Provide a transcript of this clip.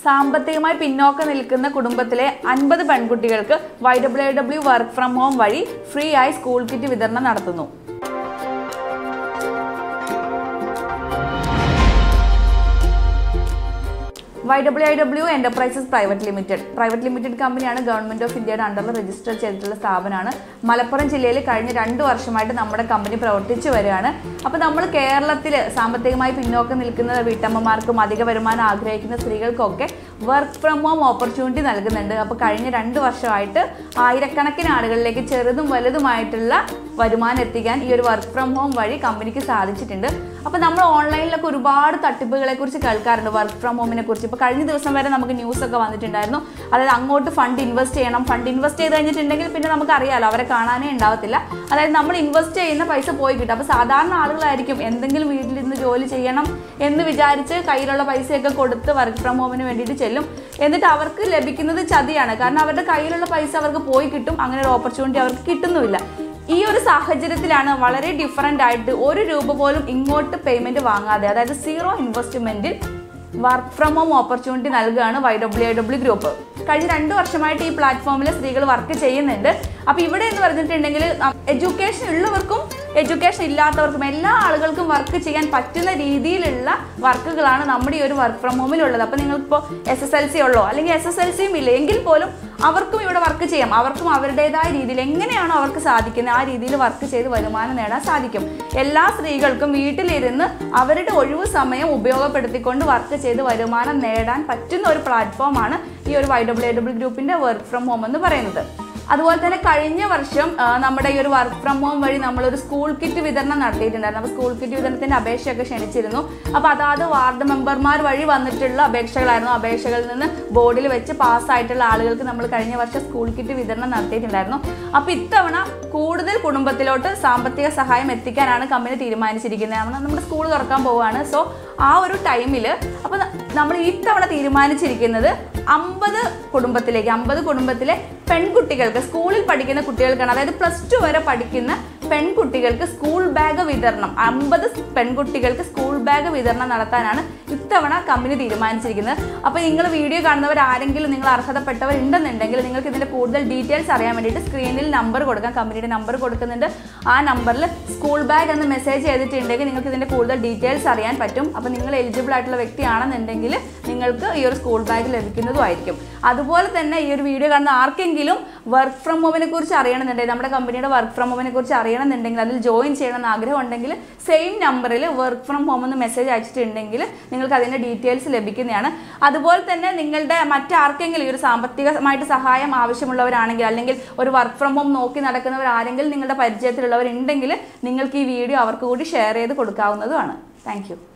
സാമ്പത്തികമായി പിന്നോക്കം നിൽക്കുന്ന കുടുംബത്തിലെ അൻപത് പെൺകുട്ടികൾക്ക് Y W W work from home വഴി ഫ്രീ ആയി സ്കൂൾ കിറ്റ് വിതരണം നടത്തുന്നു Y W I W enterprises private limited private limited കമ്പനിയാണ് ഗവൺമെന്റ് ഓഫ് ഇന്ത്യയുടെ അണ്ടറിൽ രജിസ്റ്റർ ചെയ്തിട്ടുള്ള സ്ഥാപനമാണ് മലപ്പുറം ജില്ലയിൽ കഴിഞ്ഞ രണ്ട് വർഷമായിട്ട് നമ്മുടെ കമ്പനി പ്രവർത്തിച്ചു വരികയാണ് അപ്പോൾ നമ്മൾ കേരളത്തിൽ സാമ്പത്തികമായി പിന്നോക്കം നിൽക്കുന്ന വീട്ടമ്മമാർക്കും അധിക വരുമാനം ആഗ്രഹിക്കുന്ന സ്ത്രീകൾക്കൊക്കെ വർക്ക് ഫ്രം ഹോം ഓപ്പർച്യൂണിറ്റി നൽകുന്നുണ്ട് അപ്പോൾ കഴിഞ്ഞ രണ്ട് വർഷമായിട്ട് ആയിരക്കണക്കിന് ആളുകളിലേക്ക് ചെറുതും വലുതുമായിട്ടുള്ള വരുമാനം എത്തിക്കാൻ ഈ ഒരു വർക്ക് ഫ്രം ഹോം വഴി കമ്പനിക്ക് സാധിച്ചിട്ടുണ്ട് അപ്പോൾ നമ്മൾ ഓൺലൈനിലൊക്കെ ഒരുപാട് തട്ടിപ്പുകളെ കുറിച്ച് കേൾക്കാറുണ്ട് വർക്ക് ഫ്രം ഹോമിനെ കുറിച്ച് ഇപ്പോൾ കഴിഞ്ഞ ദിവസം വരെ നമുക്ക് ന്യൂസ് ഒക്കെ വന്നിട്ടുണ്ടായിരുന്നു അതായത് അങ്ങോട്ട് ഫണ്ട് ഇൻവെസ്റ്റ് ചെയ്യണം ഫണ്ട് ഇൻവെസ്റ്റ് ചെയ്ത് കഴിഞ്ഞിട്ടുണ്ടെങ്കിൽ പിന്നെ നമുക്ക് അറിയാലോ അവരെ കാണാനേ ഉണ്ടാവത്തില്ല അതായത് നമ്മൾ ഇൻവെസ്റ്റ് ചെയ്യുന്ന പൈസ പോയി കിട്ടും അപ്പോൾ സാധാരണ ആളുകളായിരിക്കും എന്തെങ്കിലും വീട്ടിലിരുന്ന് ജോലി ചെയ്യണം എന്ന് വിചാരിച്ച് കയ്യിലുള്ള പൈസയൊക്കെ കൊടുത്ത് വർക്ക് ഫ്രം ഹോമിന് വേണ്ടിയിട്ട് ചെല്ലും എന്നിട്ട് അവർക്ക് ലഭിക്കുന്നത് ചതിയാണ് കാരണം അവരുടെ കയ്യിലുള്ള പൈസ അവർക്ക് പോയി കിട്ടും അങ്ങനെ ഒരു ഓപ്പർച്യൂണിറ്റി അവർക്ക് കിട്ടുന്നുമില്ല ഈ ഒരു സാഹചര്യത്തിലാണ് വളരെ ഡിഫറൻ്റ് ആയിട്ട് ഒരു രൂപ പോലും ഇങ്ങോട്ട് പേയ്മെന്റ് വാങ്ങാതെ അതായത് സീറോ ഇൻവെസ്റ്റ്മെന്റിൽ വർക്ക് ഫ്രം ഹോം ഓപ്പർച്യൂണിറ്റി നൽകുകയാണ് Y W I W group കഴിഞ്ഞ രണ്ട് വർഷമായിട്ട് ഈ പ്ലാറ്റ്ഫോമിൽ സ്ത്രീകൾ വർക്ക് ചെയ്യുന്നുണ്ട് അപ്പോൾ ഇവിടെ എന്ന് പറഞ്ഞിട്ടുണ്ടെങ്കിൽ എഡ്യൂക്കേഷൻ ഉള്ളവർക്കും എഡ്യൂക്കേഷൻ ഇല്ലാത്തവർക്കും എല്ലാ ആളുകൾക്കും വർക്ക് ചെയ്യാൻ പറ്റുന്ന രീതിയിലുള്ള വർക്കുകളാണ് നമ്മുടെ ഈ ഒരു വർക്ക് ഫ്രം ഹോമിലുള്ളത് അപ്പോൾ നിങ്ങൾക്കിപ്പോൾ എസ് എസ് എൽ സി ഉള്ളോ അല്ലെങ്കിൽ എസ് എസ് എൽ സിയും ഇല്ല എങ്കിൽ പോലും അവർക്കും ഇവിടെ വർക്ക് ചെയ്യാം അവർക്കും അവരുടേതായ രീതിയിൽ എങ്ങനെയാണോ അവർക്ക് സാധിക്കുന്നത് ആ രീതിയിൽ വർക്ക് ചെയ്ത് വരുമാനം നേടാൻ സാധിക്കും എല്ലാ സ്ത്രീകൾക്കും വീട്ടിലിരുന്ന് അവരുടെ ഒഴിവ് സമയം ഉപയോഗപ്പെടുത്തിക്കൊണ്ട് വർക്ക് ചെയ്ത് വരുമാനം നേടാൻ പറ്റുന്ന ഒരു പ്ലാറ്റ്ഫോമാണ് ഈ ഒരു വൈ ഡബ്ല്യു ഡബ്ല്യു ഗ്രൂപ്പിന്റെ വർക്ക് ഫ്രം ഹോം എന്ന് പറയുന്നത് അതുപോലെ തന്നെ കഴിഞ്ഞ വർഷം ആ, നമ്മുടെ ഈ ഒരു വർക്ക് ഫ്രം ഹോം വഴി നമ്മളൊരു സ്കൂൾ കിറ്റ് വിതരണം നടത്തിയിട്ടുണ്ടായിരുന്നു അപ്പോൾ സ്കൂൾ കിറ്റ് വിതരണത്തിന്റെ അപേക്ഷയൊക്കെ ക്ഷണിച്ചിരുന്നു അപ്പോൾ അതാത് വാർഡ് മെമ്പർമാർ വഴി വന്നിട്ടുള്ള അപേക്ഷകളായിരുന്നു അപേക്ഷകളിൽ നിന്ന് ബോർഡിൽ വെച്ച് പാസ്സായിട്ടുള്ള ആളുകൾക്ക് നമ്മൾ കഴിഞ്ഞ വർഷം സ്കൂൾ കിറ്റ് വിതരണം നടത്തിയിട്ടുണ്ടായിരുന്നു അപ്പോൾ ഇത്തവണ കൂടുതൽ കുടുംബത്തിലോട്ട് സാമ്പത്തിക സഹായം എത്തിക്കാനാണ് കമ്പനി തീരുമാനിച്ചിരിക്കുന്നത് നമ്മൾ നമ്മുടെ സ്കൂൾ തുറക്കാൻ പോവുകയാണ് സോ ആ ഒരു ടൈമിൽ അപ്പോൾ നമ്മൾ ഇത്തവണ തീരുമാനിച്ചിരിക്കുന്നത് അമ്പത് കുടുംബത്തിലേക്ക് അമ്പത് കുടുംബത്തിലെ പെൺകുട്ടികൾക്ക് സ്കൂളിൽ പഠിക്കുന്ന കുട്ടികൾക്കാണ് അതായത് പ്ലസ് ടു വരെ പഠിക്കുന്ന പെൺകുട്ടികൾക്ക് സ്കൂൾ ബാഗ് വിതരണം അമ്പത് പെൺകുട്ടികൾക്ക് സ്കൂൾ ബാഗ് വിതരണം നടത്താനാണ് ഇത്തവണ കമ്പനി തീരുമാനിച്ചിരിക്കുന്നത് അപ്പോൾ നിങ്ങൾ വീഡിയോ കാണുന്നവർ ആരെങ്കിലും നിങ്ങൾ അർഹതപ്പെട്ടവർ ഉണ്ടെന്നുണ്ടെങ്കിൽ നിങ്ങൾക്ക് ഇതിൻ്റെ കൂടുതൽ ഡീറ്റെയിൽസ് അറിയാൻ വേണ്ടിയിട്ട് സ്ക്രീനിൽ നമ്പർ കൊടുക്കാം കമ്പനിയുടെ നമ്പർ കൊടുക്കുന്നുണ്ട് ആ നമ്പറിൽ സ്കൂൾ ബാഗ് എന്ന് മെസ്സേജ് ചെയ്തിട്ടുണ്ടെങ്കിൽ നിങ്ങൾക്ക് ഇതിൻ്റെ കൂടുതൽ ഡീറ്റെയിൽസ് അറിയാൻ പറ്റും അപ്പോൾ നിങ്ങൾ എലിജിബിൾ ആയിട്ടുള്ള വ്യക്തിയാണെന്നുണ്ടെങ്കിൽ നിങ്ങൾക്ക് ഈ ഒരു സ്കൂൾ ബാഗ് ലഭിക്കുന്നതുമായിരിക്കും അതുപോലെ തന്നെ ഈ ഒരു വീഡിയോ കാണുന്ന ആർക്കെങ്കിലും വർക്ക് ഫ്രം ഹോമിനെ കുറിച്ച് അറിയണമെന്നുണ്ടെങ്കിൽ നമ്മുടെ കമ്പനിയുടെ വർക്ക് ഫ്രം ഹോമിനെ കുറിച്ച് അറിയണമെന്നുണ്ടെങ്കിൽ അതിൽ ജോയിൻ ചെയ്യണമെന്ന് ആഗ്രഹം ഉണ്ടെങ്കിൽ സെയിം നമ്പറിൽ വർക്ക് ഫ്രം ഹോം എന്ന് മെസ്സേജ് അയച്ചിട്ടുണ്ടെങ്കിൽ നിങ്ങൾക്ക് അതിൻ്റെ ഡീറ്റെയിൽസ് ലഭിക്കുന്നതാണ് അതുപോലെ തന്നെ നിങ്ങളുടെ മറ്റാർക്കെങ്കിലും ഈ ഒരു സാമ്പത്തികമായിട്ട് സഹായം ആവശ്യമുള്ളവരാണെങ്കിൽ അല്ലെങ്കിൽ ഒരു വർക്ക് ഫ്രം ഹോം നോക്കി നടക്കുന്നവർ ആരെങ്കിലും നിങ്ങളുടെ പരിചയത്തിലുള്ളവരുണ്ടെങ്കിൽ നിങ്ങൾക്ക് ഈ വീഡിയോ അവർക്ക് കൂടി ഷെയർ ചെയ്ത് കൊടുക്കാവുന്നതുമാണ് താങ്ക്